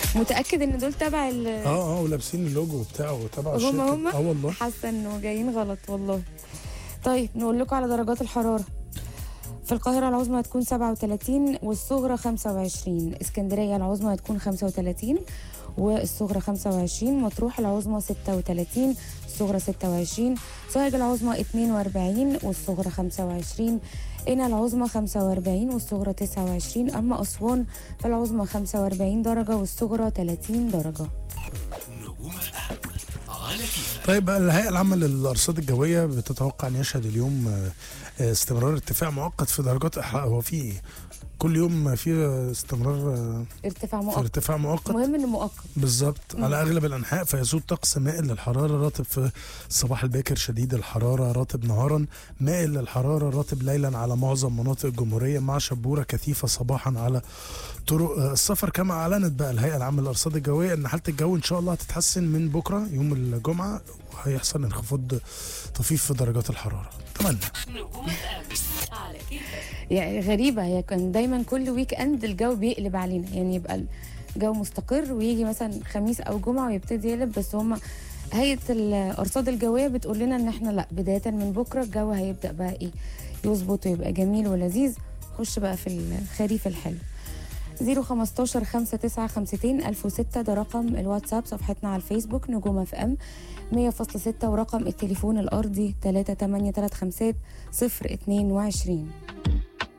متاكد ان دول تبع ال اه اه ولابسين اللوجو بتاعه تبع هم الشركه هم اه والله حاسه انه جايين غلط والله طيب نقول لكم على درجات الحراره في القاهرة العظمى هتكون 37 والصغرى 25 اسكندرية العظمى هتكون 35 والصغرى 25 مطروح العظمى 36 الصغرى 26 سوهاج العظمى 42 والصغرى 25 قنا العظمى 45 والصغرى 29 أما أسوان فالعظمى 45 درجة والصغرى 30 درجة نجوم اف على كيف طيب الهيئه العامه للارصاد الجويه بتتوقع ان يشهد اليوم آه، آه، استمرار ارتفاع مؤقت في درجات الحراره هو في إيه؟ كل يوم في استمرار آه، ارتفاع في مؤقت ارتفاع مؤقت مهم انه مؤقت بالظبط مم. على اغلب الانحاء فيسود طقس مائل للحراره راتب في الصباح الباكر شديد الحراره راتب نهارا مائل للحراره راتب ليلا على معظم مناطق الجمهوريه مع شبوره كثيفه صباحا على طرق آه، السفر كما اعلنت بقى الهيئه العامه للارصاد الجويه ان حاله الجو ان شاء الله هتتحسن من بكره يوم الجمعه وهيحصل انخفاض طفيف في درجات الحراره اتمنى نجوم اف على كيف يعني غريبة هي كان دايما كل ويك اند الجو بيقلب علينا يعني يبقى الجو مستقر ويجي مثلا خميس او جمعة ويبتدي يقلب بس هما هيئة الأرصاد الجوية بتقول لنا إن إحنا لأ بداية من بكرة الجو هيبدأ بقى إيه يظبط ويبقى جميل ولذيذ خش بقى في الخريف الحلو 015 5952 1006 ده رقم الواتساب صفحتنا على الفيسبوك نجوم اف ام 100.6 ورقم التليفون الأرضي 3835 022